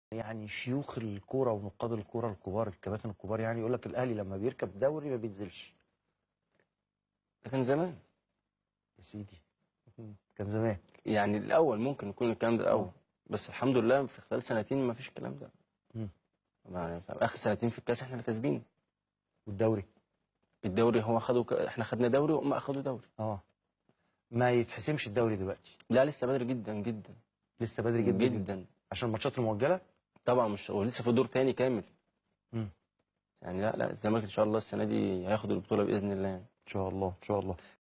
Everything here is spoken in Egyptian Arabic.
يعني شيوخ الكوره ونقاد الكوره الكبار الكباتن الكبار يعني يقول لك الاهلي لما بيركب دوري ما بينزلش ده كان زمان يا سيدي كان زمان يعني الاول ممكن يكون الكلام ده الاول بس الحمد لله في خلال سنتين ما فيش الكلام ده مم. يعني في اخر سنتين في الكاس احنا اللي كاسبين والدوري الدوري هو خدوا ك... احنا خدنا دوري وهم اخدوا دوري اه ما يتحسمش الدوري دلوقتي لا لسه بدري جدا جدا لسه بدري جدا, جدا. جدا عشان الماتشات المؤجله طبعا مش ولسه في دور تاني كامل مم. يعني لا لا الزمالك ان شاء الله السنه دي هياخد البطوله باذن الله يعني. ان شاء الله ان شاء الله